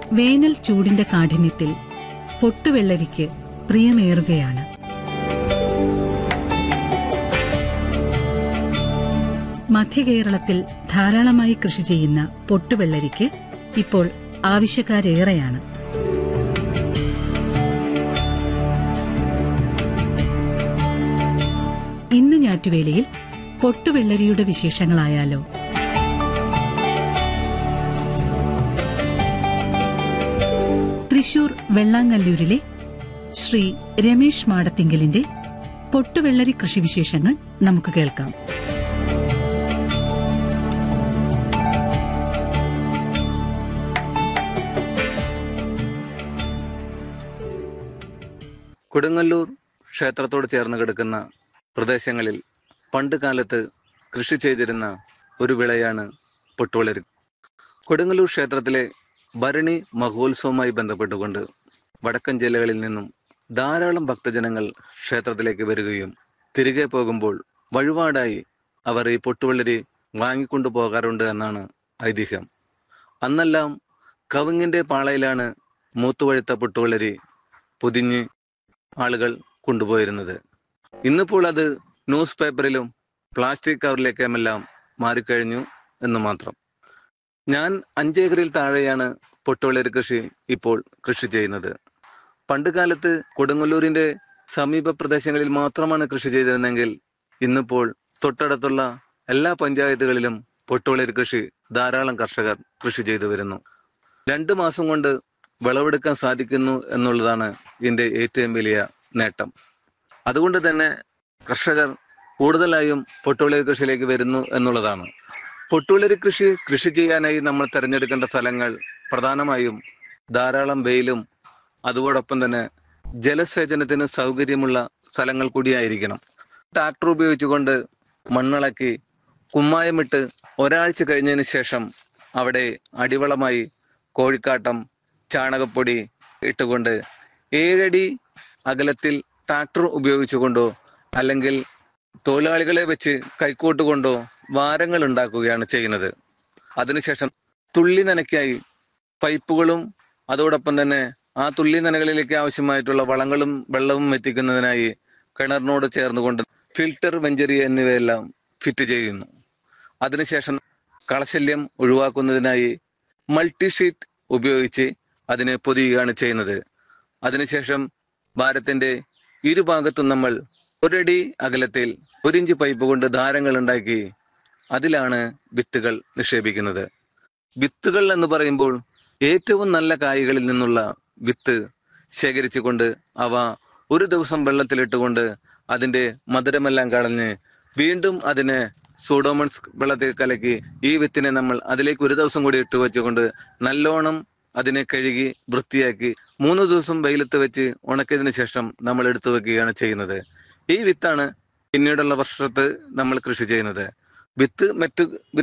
വേനൽ ചൂടിന്റെ കാഠിന്യത്തിൽ പൊട്ടുവെള്ളരിക്ക് പ്രിയമേറുകയാണ് മധ്യകേരളത്തിൽ ധാരാളമായി കൃഷി ചെയ്യുന്ന പൊട്ടുവെള്ളരിക്ക് ഇപ്പോൾ ആവശ്യക്കാരേറെയാണ് ഇന്ന് ഞാറ്റുവേലയിൽ പൊട്ടുവെള്ളരിയുടെ വിശേഷങ്ങളായാലോ തൃശൂർ വെള്ളാങ്ങല്ലൂരിലെ ശ്രീ രമേശ് മാടത്തിങ്കലിന്റെ പൊട്ടുവെള്ളരി കൃഷിവിശേഷങ്ങൾ നമുക്ക് കേൾക്കാം കൊടുങ്ങല്ലൂർ ക്ഷേത്രത്തോട് ചേർന്ന് കിടക്കുന്ന പ്രദേശങ്ങളിൽ പണ്ട് കാലത്ത് കൃഷി ചെയ്തിരുന്ന ഒരു വിളയാണ് പൊട്ടുവളരി കൊടുങ്ങല്ലൂർ ക്ഷേത്രത്തിലെ ഭരണി മഹോത്സവവുമായി ബന്ധപ്പെട്ടുകൊണ്ട് വടക്കൻ ജില്ലകളിൽ നിന്നും ധാരാളം ഭക്തജനങ്ങൾ ക്ഷേത്രത്തിലേക്ക് വരികയും തിരികെ പോകുമ്പോൾ വഴിപാടായി അവർ ഈ പൊട്ടുവളരി വാങ്ങിക്കൊണ്ടു പോകാറുണ്ട് എന്നാണ് ഐതിഹ്യം അന്നെല്ലാം കവുങ്ങിന്റെ പാളയിലാണ് മൂത്തുവഴുത്ത പൊട്ടുവളരി പൊതിഞ്ഞ് ആളുകൾ കൊണ്ടുപോയിരുന്നത് ഇന്നിപ്പോൾ അത് ന്യൂസ് പേപ്പറിലും പ്ലാസ്റ്റിക് കവറിലേക്കുമെല്ലാം മാറിക്കഴിഞ്ഞു എന്ന് മാത്രം ഞാൻ അഞ്ചേക്കറിൽ താഴെയാണ് പൊട്ടുവളരി കൃഷി ഇപ്പോൾ കൃഷി ചെയ്യുന്നത് പണ്ട് കാലത്ത് കൊടുങ്ങല്ലൂരിന്റെ സമീപ പ്രദേശങ്ങളിൽ മാത്രമാണ് കൃഷി ചെയ്തിരുന്നെങ്കിൽ ഇന്നിപ്പോൾ തൊട്ടടുത്തുള്ള എല്ലാ പഞ്ചായത്തുകളിലും പൊട്ടുവളരി കൃഷി ധാരാളം കർഷകർ കൃഷി ചെയ്തു വരുന്നു രണ്ട് മാസം കൊണ്ട് വിളവെടുക്കാൻ സാധിക്കുന്നു എന്നുള്ളതാണ് ഇതിന്റെ ഏറ്റവും വലിയ നേട്ടം അതുകൊണ്ട് തന്നെ കർഷകർ കൂടുതലായും പൊട്ടുവളരി കൃഷിയിലേക്ക് വരുന്നു എന്നുള്ളതാണ് പൊട്ടുവളരി കൃഷി കൃഷി ചെയ്യാനായി നമ്മൾ തിരഞ്ഞെടുക്കേണ്ട സ്ഥലങ്ങൾ പ്രധാനമായും ധാരാളം വെയിലും അതോടൊപ്പം തന്നെ ജലസേചനത്തിന് സൗകര്യമുള്ള സ്ഥലങ്ങൾ കൂടിയായിരിക്കണം ട്രാക്ടർ ഉപയോഗിച്ചുകൊണ്ട് മണ്ണിളക്കി കുമ്മായമിട്ട് ഒരാഴ്ച കഴിഞ്ഞതിന് ശേഷം അവിടെ അടിവളമായി കോഴിക്കാട്ടം ചാണകപ്പൊടി ഇട്ടുകൊണ്ട് ഏഴടി അകലത്തിൽ ട്രാക്ടർ ഉപയോഗിച്ചുകൊണ്ടോ അല്ലെങ്കിൽ തൊഴിലാളികളെ വെച്ച് കൈക്കോട്ട് കൊണ്ടോ വാരങ്ങൾ ഉണ്ടാക്കുകയാണ് ചെയ്യുന്നത് അതിനുശേഷം തുള്ളി നനയ്ക്കായി പൈപ്പുകളും അതോടൊപ്പം തന്നെ ആ തുള്ളി നനകളിലേക്ക് ആവശ്യമായിട്ടുള്ള വളങ്ങളും വെള്ളവും എത്തിക്കുന്നതിനായി കിണറിനോട് ചേർന്നുകൊണ്ട് ഫിൽട്ടർ വെഞ്ചരി എന്നിവയെല്ലാം ഫിറ്റ് ചെയ്യുന്നു അതിനുശേഷം കളശല്യം ഒഴിവാക്കുന്നതിനായി മൾട്ടിഷീറ്റ് ഉപയോഗിച്ച് അതിനെ പൊതിയുകയാണ് ചെയ്യുന്നത് അതിനുശേഷം ഭാരത്തിന്റെ ഇരുഭാഗത്തും നമ്മൾ ഒരടി അകലത്തിൽ ഒരിഞ്ച് പൈപ്പ് കൊണ്ട് ധാരങ്ങൾ ഉണ്ടാക്കി അതിലാണ് വിത്തുകൾ നിക്ഷേപിക്കുന്നത് വിത്തുകൾ എന്ന് പറയുമ്പോൾ ഏറ്റവും നല്ല കായ്കളിൽ നിന്നുള്ള വിത്ത് ശേഖരിച്ചുകൊണ്ട് അവ ഒരു ദിവസം വെള്ളത്തിലിട്ടുകൊണ്ട് അതിന്റെ മധുരമെല്ലാം കളഞ്ഞ് വീണ്ടും അതിനെ സൂഡോമൺസ് വെള്ളത്തിൽ കലക്കി ഈ വിത്തിനെ നമ്മൾ അതിലേക്ക് ഒരു ദിവസം കൂടി ഇട്ട് വെച്ചുകൊണ്ട് നല്ലോണം അതിനെ കഴുകി വൃത്തിയാക്കി മൂന്ന് ദിവസം വെയിലത്ത് വെച്ച് ഉണക്കിയതിനു ശേഷം നമ്മൾ എടുത്തു വെക്കുകയാണ് ചെയ്യുന്നത് ഈ വിത്താണ് പിന്നീടുള്ള വർഷത്ത് നമ്മൾ കൃഷി ചെയ്യുന്നത് വിത്ത് മറ്റു